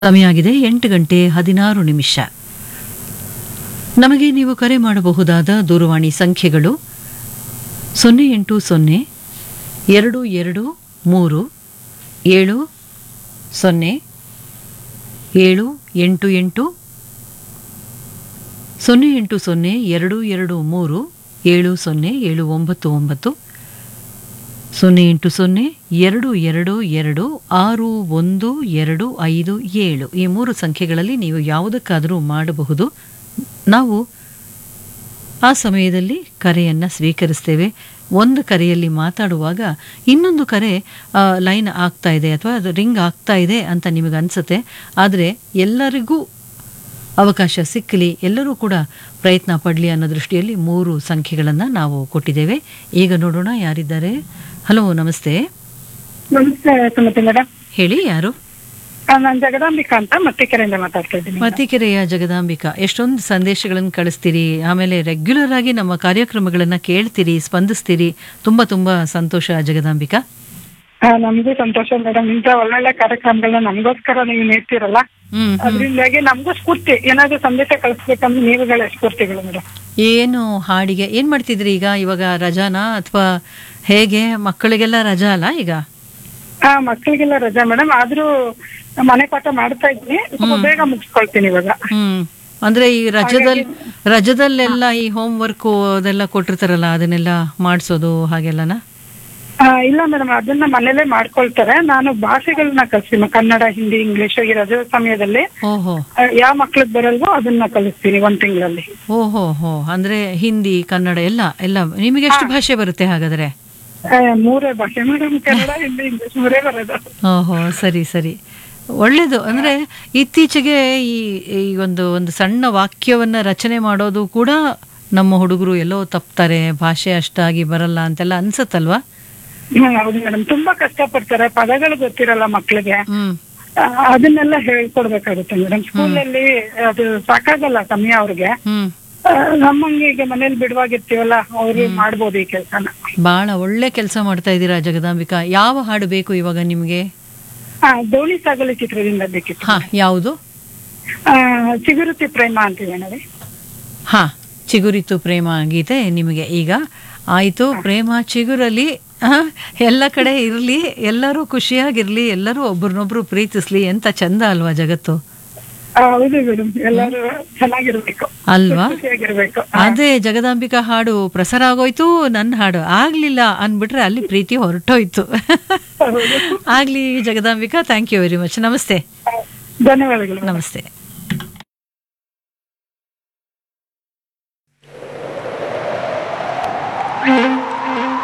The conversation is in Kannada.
ಸಮಯ ಆಗಿದೆ ಎಂಟು ಗಂಟೆ ಹದಿನಾರು ನಿಮಿಷ ನಮಗೆ ನೀವು ಕರೆ ಮಾಡಬಹುದಾದ ದೂರವಾಣಿ ಸಂಖ್ಯೆಗಳು ಸೊನ್ನೆ ಎಂಟು ಸೊನ್ನೆ ಎರಡು ಎರಡು ಮೂರು ಏಳು ಸೊನ್ನೆ ಏಳು ಎಂಟು ಎಂಟು ಸೊನ್ನೆ ಎಂಟು ಸೊನ್ನೆ ಎರಡು ಎರಡು ಮೂರು ಏಳು ಸೊನ್ನೆ ಏಳು ಒಂಬತ್ತು ಒಂಬತ್ತು ಸೊನ್ನೆ ಎಂಟು ಸೊನ್ನೆ ಎರಡು ಎರಡು ಎರಡು ಆರು ಒಂದು ಎರಡು ಐದು ಏಳು ಈ ಮೂರು ಸಂಖ್ಯೆಗಳಲ್ಲಿ ನೀವು ಯಾವುದಕ್ಕಾದರೂ ಮಾಡಬಹುದು ನಾವು ಆ ಸಮಯದಲ್ಲಿ ಕರೆಯನ್ನು ಸ್ವೀಕರಿಸ್ತೇವೆ ಒಂದು ಕರೆಯಲ್ಲಿ ಮಾತಾಡುವಾಗ ಇನ್ನೊಂದು ಕರೆ ಆ, ಲೈನ್ ಆಗ್ತಾ ಇದೆ ಅಥವಾ ಅದು ರಿಂಗ್ ಆಗ್ತಾ ಇದೆ ಅಂತ ನಿಮಗೆ ಅನಿಸುತ್ತೆ ಆದರೆ ಎಲ್ಲರಿಗೂ ಅವಕಾಶ ಸಿಕ್ಕಲಿ ಎಲ್ಲರೂ ಕೂಡ ಪ್ರಯತ್ನ ಪಡಲಿ ಅನ್ನೋ ದೃಷ್ಟಿಯಲ್ಲಿ ಮೂರು ಸಂಖ್ಯೆಗಳನ್ನು ನಾವು ಕೊಟ್ಟಿದ್ದೇವೆ ಈಗ ನೋಡೋಣ ಯಾರಿದ್ದಾರೆ ಹಲೋ ನಮಸ್ತೆ ನಮಸ್ತೆ ಸುಮತಿ ಮೇಡಮ್ ಹೇಳಿ ಯಾರು ನಾನು ಜಗದಾಂಬಿಕಾ ಅಂತ ಮತ್ತಿಕೆರೆಯಿಂದ ಮಾತಾಡ್ತಾ ಇದ್ದೀನಿ ಮತಿಕೆರೆಯ ಜಗದಾಂಬಿಕಾ ಎಷ್ಟೊಂದು ಸಂದೇಶಗಳನ್ನು ಕಳಿಸ್ತೀರಿ ಆಮೇಲೆ ರೆಗ್ಯುಲರ್ ಆಗಿ ನಮ್ಮ ಕಾರ್ಯಕ್ರಮಗಳನ್ನು ಕೇಳ್ತೀರಿ ಸ್ಪಂದಿಸ್ತೀರಿ ತುಂಬ ತುಂಬ ಸಂತೋಷ ಜಗದಾಂಬಿಕಾ ಆ, ನಮ್ಗೂ ಸಂತೋಷ ಮೇಡಮ್ ಇಂಥ ಒಳ್ಳೊಳ್ಳೆ ಕಾರ್ಯಕ್ರಮಗಳನ್ನ ನಮಗೋಸ್ಕರ ನೀವು ನೀಡ್ತೀರಲ್ಲ ಹ್ಮ್ ಅದರಿಂದಾಗಿ ನಮಗೂ ಸ್ಫೂರ್ತಿ ಏನಾದ್ರು ಸಂದೇಶ ಕಳಿಸ್ಬೇಕಂದ್ರೆ ನೀವುಗಳ ಸ್ಫೂರ್ತಿಗಳು ಮೇಡಮ್ ಏನು ಹಾಡಿಗೆ ಏನು ಮಾಡ್ತಿದ್ರಿ ಈಗ ಇವಾಗ ರಜಾನಾ ಅಥವಾ ಹೇಗೆ ಮಕ್ಕಳಿಗೆಲ್ಲ ರಜಾ ಅಲ್ಲ ಈಗ ಹಾ ಮಕ್ಕಳಿಗೆಲ್ಲ ರಜಾ ಮೇಡಮ್ ಆದ್ರೂ ಮನೆ ಪಾಠ ಮಾಡ್ತಾ ಇದ್ದೀನಿ ಸ್ವಲ್ಪ ಬೇಗ ಮುಗಿಸ್ಕೊಳ್ತೀನಿ ಇವಾಗ ಹ್ಮ್ ಅಂದ್ರೆ ಈ ರಜದಲ್ಲಿ ರಜದಲ್ಲೆಲ್ಲ ಈ ಹೋಮ್ ವರ್ಕ್ ಅದೆಲ್ಲ ಕೊಟ್ಟಿರ್ತಾರಲ್ಲ ಅದನ್ನೆಲ್ಲ ಮಾಡಿಸೋದು ಹಾಗೆಲ್ಲನಾ ಆ, ಇಲ್ಲ ಮೇಡಮ್ ಅದನ್ನ ಮನೇಲೆ ಮಾಡ್ಕೊಳ್ತಾರೆ ನಾನು ಭಾಷೆಗಳನ್ನ ಕಲಿಸ್ತೀನಿ ಕನ್ನಡ ಹಿಂದಿ ಇಂಗ್ಲಿಷ್ ಈ ರಜೆ ಸಮಯದಲ್ಲಿ ಓಹೋ ಆ, ಯಾವ ಮಕ್ಳಿಗೆ ಬರಲ್ವೋ ಅದನ್ನ ಕಲಿಸ್ತೀನಿ ಒಂದ್ ತಿಂಗಳಲ್ಲಿ ಓಹೋ ಹೋ ಅಂದ್ರೆ ಹಿಂದಿ ಕನ್ನಡ ಎಲ್ಲ ಎಲ್ಲ ನಿಮಗೆ ಎಷ್ಟು ಭಾಷೆ ಬರುತ್ತೆ ಹಾಗಾದ್ರೆ ಆ, ಮೂರೇ ಭಾಷೆ ಮೇಡಮ್ ಕನ್ನಡ ಹಿಂದಿ ಇಂಗ್ಲಿಷ್ ಮೂರೇ ಬರೋದು ಓಹೋ ಸರಿ ಸರಿ ಒಳ್ಳೇದು ಅಂದ್ರೆ ಇತ್ತೀಚೆಗೆ ಈ ಈ ಒಂದು ಒಂದು ಸಣ್ಣ ವಾಕ್ಯವನ್ನ ರಚನೆ ಮಾಡೋದು ಕೂಡ ನಮ್ಮ ಹುಡುಗರು ಎಲ್ಲೋ ತಪ್ತಾರೆ ಭಾಷೆ ಅಷ್ಟಾಗಿ ಬರಲ್ಲ ಅಂತೆಲ್ಲ ಅನ್ಸತ್ತಲ್ವಾ ಹ್ಮ್, ಹೌದು ಮೇಡಮ್ ತುಂಬಾ ಕಷ್ಟಪಡ್ತಾರೆ ಪದಗಳು ಗೊತ್ತಿರಲ್ಲ ಮಕ್ಳಿಗೆ ಹ್ಮ್ ಆ, ಅದನ್ನೆಲ್ಲ ಹೇಳ್ಕೊಡ್ಬೇಕಾಗುತ್ತೆ ಮೇಡಮ್ ಸ್ಕೂಲಲ್ಲಿ ಅದು ಸಾಕಾಗಲ್ಲ ಸಮಯ ಅವ್ರಿಗೆ ಹ್ಮ್ ಆ, ನಮ್ಮಂಗೆ ಈಗ ಮನೇಲಿ ಬಿಡುವಾಗಿರ್ತೀವಲ್ಲ ಅವ್ರು ಮಾಡ್ಬೋದು ಈ ಕೆಲ್ಸನ ಬಹಳ ಒಳ್ಳೆ ಕೆಲಸ ಮಾಡ್ತಾ ಇದ್ದೀರಾ ಜಗದಾಂಬಿಕಾ ಯಾವ ಹಾಡು ಬೇಕು ಇವಾಗ ನಿಮಗೆ ಹಾ ದೋಣಿ ಸಾಗಲಿ ಚಿತ್ರದಿಂದ ಬೇಕಿತ್ತು ಹಾ ಯಾವುದು ಆ, ಚಿಗುರುತಿ ಪ್ರೇಮ ಅಂತಿದೆ ನೋಡಿ ಹಾ ಚಿಗುರಿತು ಪ್ರೇಮ ಗೀತೆ ನಿಮಗೆ ಈಗ ಆಯಿತು ಪ್ರೇಮ ಚಿಗುರಲಿ ಆ, ಎಲ್ಲ ಕಡೆ ಇರಲಿ ಎಲ್ಲರೂ ಖುಷಿಯಾಗಿರ್ಲಿ ಎಲ್ಲರೂ ಒಬ್ರನ್ನೊಬ್ರು ಪ್ರೀತಿಸ್ಲಿ ಎಂತ ಚಂದ ಅಲ್ವಾ ಜಗತ್ತು ಆ, ಹೌದು ಮೇಡಮ್ ಎಲ್ಲರೂ ಚೆನ್ನಾಗಿರ್ಬೇಕು ಅಲ್ವಾ ಖುಷಿಯಾಗಿರ್ಬೇಕು ಅದೇ ಜಗದಾಂಬಿಕಾ ಹಾಡು ಪ್ರಸಾರ ಆಗೋಯ್ತು ನನ್ನ ಹಾಡು ಆಗ್ಲಿಲ್ಲ ಅನ್ಬಿಟ್ರೆ ಅಲ್ಲಿ ಪ್ರೀತಿ ಹೊರಟೋಯ್ತು ಹೌದು. ಆಗ್ಲಿ Jagadambika thank you very much ನಮಸ್ತೆ ಆ, ಧನ್ಯವಾದಗಳು ನಮಸ್ತೆ Thank you.